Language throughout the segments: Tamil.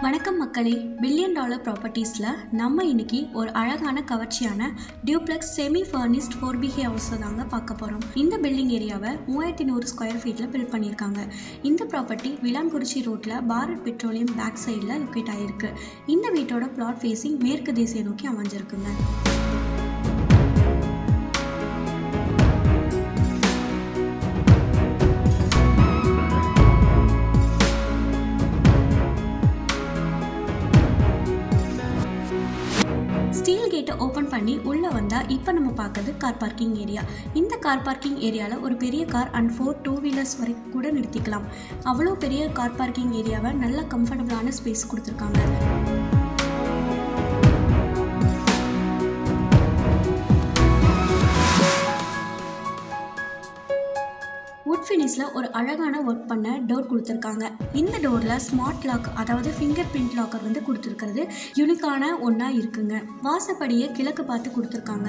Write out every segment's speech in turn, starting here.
வணக்கம் மக்களே பில்லியன் டாலர் ப்ராப்பர்ட்டிஸில் நம்ம இன்னைக்கு ஒரு அழகான கவர்ச்சியான டியூப்ளெக்ஸ் செமி ஃபர்னிஸ்ட் ஃபோர் பிஹே ஹவுஸை தாங்க பார்க்க போகிறோம் இந்த பில்டிங் ஏரியாவை மூவாயிரத்தி நூறு ஸ்கொயர் ஃபீட்டில் பில்ட் பண்ணியிருக்காங்க இந்த ப்ராப்பர்ட்டி விளாங்குறிச்சி ரோட்டில் பாரத் பெட்ரோலியம் பேக் சைடில் லொக்கேட் ஆகிருக்கு இந்த வீட்டோட பிளாட் ஃபேஸிங் மேற்கு திசையை நோக்கி அமைஞ்சிருக்குங்க ஸ்டீல் கேட்டை ஓப்பன் பண்ணி உள்ளே வந்தால் இப்போ நம்ம பார்க்கறது கார் பார்க்கிங் ஏரியா இந்த கார் பார்க்கிங் ஏரியாவில் ஒரு பெரிய car and four two wheelers வரைக்கும் கூட நிறுத்திக்கலாம் அவ்வளோ பெரிய கார் பார்க்கிங் ஏரியாவை நல்ல கம்ஃபர்டபுளான ஸ்பேஸ் கொடுத்துருக்காங்க வுட் ஃபினிஷில் ஒரு அழகான ஒர்க் பண்ண டோர் கொடுத்துருக்காங்க இந்த டோரில் ஸ்மார்ட் லாக் அதாவது ஃபிங்கர் பிரிண்ட் லாக்கர் வந்து கொடுத்துருக்கிறது யூனிக்கான ஒன்றா இருக்குங்க வாசப்படியை கிழக்கு பார்த்து கொடுத்துருக்காங்க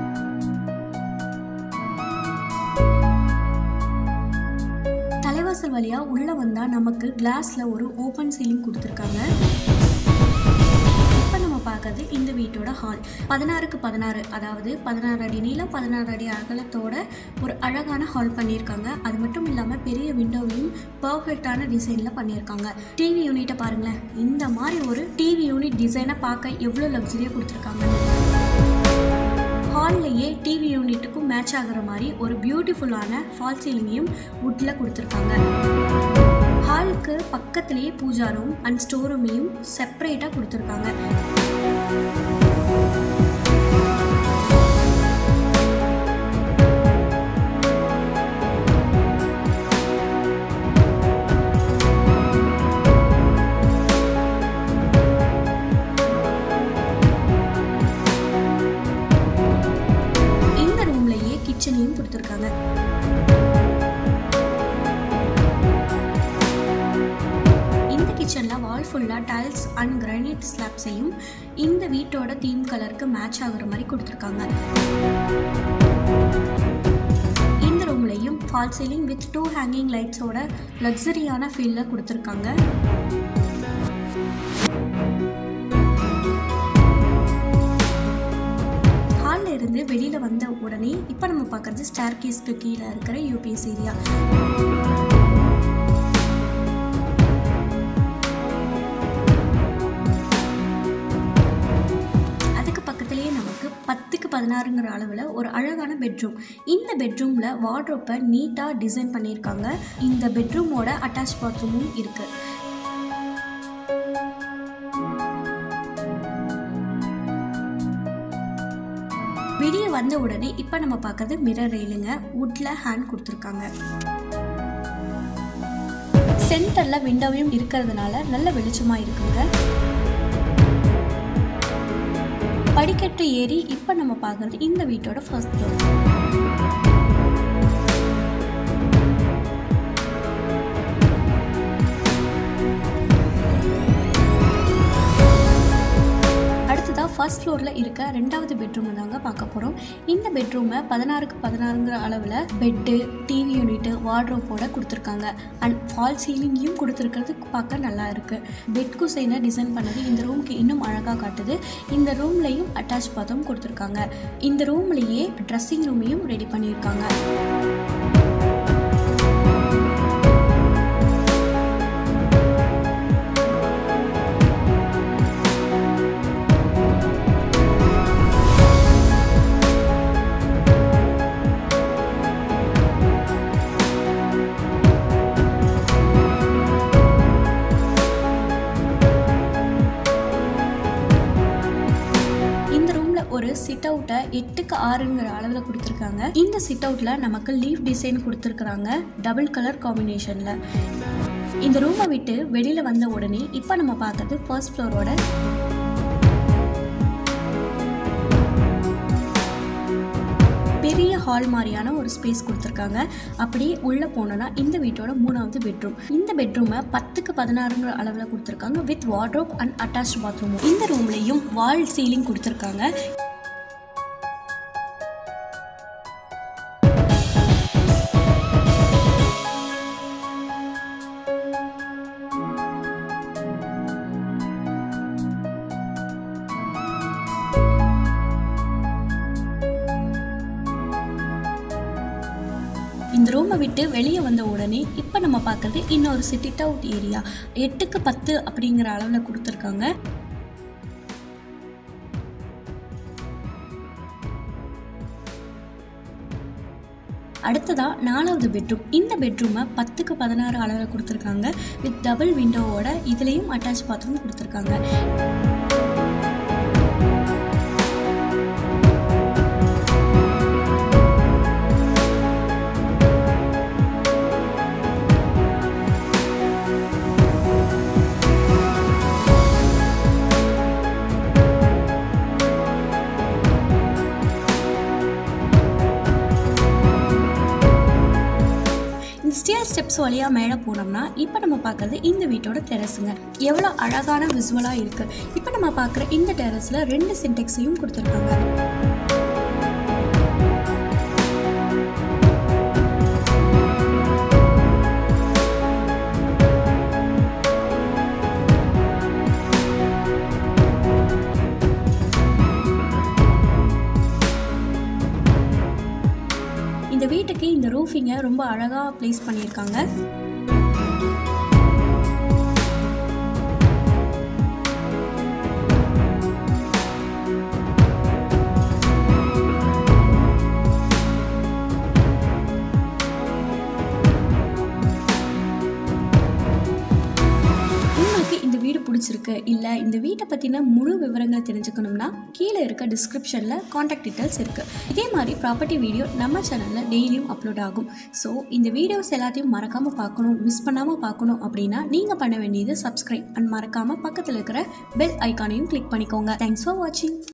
தலைவாசல் வழியாக உள்ளே வந்தால் நமக்கு கிளாஸில் ஒரு ஓப்பன் சீலிங் கொடுத்துருக்காங்க இப்போ நம்ம பார்க்கறது இந்த வீட்டோட ஹால் பதினாறுக்கு பதினாறு அதாவது பதினாறு அடி நீளம் பதினாறு அடி அகலத்தோட ஒரு அழகான ஹால் பண்ணியிருக்காங்க அது மட்டும் இல்லாமல் பெரிய விண்டோவையும் பர்ஃபெக்டான டிசைனில் பண்ணியிருக்காங்க டிவி யூனிட்டை பாருங்களேன் இந்த மாதிரி ஒரு டிவி யூனிட் டிசைனை பார்க்க எவ்வளோ லக்ஸரியாக கொடுத்துருக்காங்க ஹால்லையே டிவி யூனிட்டுக்கும் மேட்ச் ஆகிற மாதிரி ஒரு பியூட்டிஃபுல்லான ஃபால் சீலிங்கையும் வுட்டில் கொடுத்துருக்காங்க ஹாலுக்கு பக்கத்துலேயே பூஜா ரூம் அண்ட் ஸ்டோர் ரூமையும் செப்பரேட்டாக கொடுத்துருக்காங்க இந்த ரூம்லயே கிச்சனையும் கொடுத்துருக்காங்க இந்த கிச்சனில் வால் ஃபுல்லாக டைல்ஸ் அண்ட் கிரானைட் ஸ்லாப்ஸையும் இந்த வீட்டோட தீம் கலருக்கு மேட்ச் ஆகுற மாதிரி கொடுத்துருக்காங்க இந்த ரூம்லையும் false ceiling with two hanging லைட்ஸோட லக்ஸரியான ஃபீலில் கொடுத்துருக்காங்க ஹாலில் இருந்து வெளியில் வந்த உடனே இப்போ நம்ம பார்க்குறது ஸ்டார் கேஸ்க்கு கீழே இருக்கிற யூபிஎஸ் ஏரியா அதுக்கு பக்கத்துலேயே நமக்கு பத்துக்கு பதினாறுங்கிற அளவில் ஒரு அழகான பெட்ரூம் இந்த பெட்ரூமில் வார்ட்ரோப்பை நீட்டாக டிசைன் பண்ணியிருக்காங்க இந்த பெட்ரூமோட அட்டாச் பாத்ரூமும் இருக்குது வெளியே வந்த உடனே இப்போ நம்ம பார்க்கறது மிரர் ரெயிலுங்க வுட்டில் ஹேண்ட் கொடுத்துருக்காங்க சென்டரில் விண்டோவையும் இருக்கிறதுனால நல்ல வெளிச்சமாக இருக்குங்க படிக்கட்டு ஏறி இப்போ நம்ம பார்க்குறது இந்த வீட்டோட ஃபர்ஸ்ட் ஃப்ளோர் அடுத்ததாக ஃபர்ஸ்ட் ஃப்ளோரில் இருக்க ரெண்டாவது பெட்ரூமை தாங்க பார்க்க போகிறோம் இந்த பெட்ரூமை பதினாறுக்கு பதினாறுங்கிற அளவில் பெட்டு டிவி யூனிட்டு வார்ட்ரோப்போட கொடுத்துருக்காங்க அண்ட் ஃபால் சீலிங்கையும் கொடுத்துருக்கிறது பார்க்க நல்லா இருக்குது பெட் குசைனை டிசைன் பண்ணது இந்த ரூம்க்கு இன்னும் அழகாக காட்டுது இந்த ரூம்லையும் அட்டாச் பாத்ரூம் கொடுத்துருக்காங்க இந்த ரூம்லேயே ட்ரெஸ்ஸிங் ரூமையும் ரெடி பண்ணியிருக்காங்க இந்த ரூம்ல ஒரு சிட் அவுட்டை எட்டுக்கு ஆறுங்கிற அளவில் கொடுத்துருக்காங்க இந்த சிட் அவுட்ல நமக்கு லீஃப் டிசைன் கொடுத்துருக்குறாங்க டபுள் கலர் காம்பினேஷன்ல இந்த ரூமை விட்டு வெளியில வந்த உடனே இப்போ நம்ம பார்க்கறது ஃபர்ஸ்ட் ஃப்ளோரோட பெரிய ஹால் மாதிரியான ஒரு ஸ்பேஸ் கொடுத்துருக்காங்க அப்படியே உள்ளே போனோன்னா இந்த வீட்டோட மூணாவது பெட்ரூம் இந்த பெட்ரூமை பத்துக்கு பதினாறுங்கிற அளவில் கொடுத்துருக்காங்க with wardrobe and attach bathroom இந்த ரூம்லேயும் வால் சீலிங் கொடுத்துருக்காங்க ரூமை விட்டு வெளியே வந்த உடனே இப்போ நம்ம பார்க்குறது இன்னொரு சிட்டிட் அவுட் ஏரியா எட்டுக்கு பத்து அப்படிங்கிற அளவில் கொடுத்துருக்காங்க அடுத்ததாக நாலாவது பெட்ரூம் இந்த பெட்ரூமை பத்துக்கு பதினாறு அளவில் கொடுத்துருக்காங்க வித் டபுள் விண்டோவோட இதுலேயும் அட்டாச் பாத்ரூம் கொடுத்துருக்காங்க இந்த ஸ்டியர் ஸ்டெப்ஸ் வழியாக மேலே போனோம்னா இப்போ நம்ம பார்க்குறது இந்த வீட்டோட டெரஸுங்க எவ்வளோ அழகான விசுவலாக இருக்குது இப்போ நம்ம பார்க்குற இந்த டெரஸில் ரெண்டு சின்டெக்ஸையும் கொடுத்துருக்காங்க இந்த வீட்டுக்கு இந்த ரூஃபிங்கை ரொம்ப அழகாக ப்ளேஸ் பண்ணியிருக்காங்க உங்களுக்கு இந்த வீடு பிடிச்சிருக்கு இல்லை இந்த வீட்டை பற்றின முழு விவரங்களை தெரிஞ்சுக்கணும்னா கீழே இருக்க டிஸ்கிரிப்ஷனில் காண்டாக்ட் டீட்டெயில்ஸ் இருக்குது இதே மாதிரி ப்ராப்பர்ட்டி வீடியோ நம்ம சேனலில் டெய்லியும் அப்லோட் ஆகும் ஸோ இந்த வீடியோஸ் எல்லாத்தையும் மறக்காமல் பார்க்கணும் மிஸ் பண்ணாமல் பார்க்கணும் அப்படின்னா நீங்கள் பண்ண வேண்டியது சப்ஸ்கிரைப் அண்ட் மறக்காமல் பக்கத்தில் இருக்கிற பெல் ஐக்கானையும் கிளிக் பண்ணிக்கோங்க தேங்க்ஸ் ஃபார் வாட்சிங்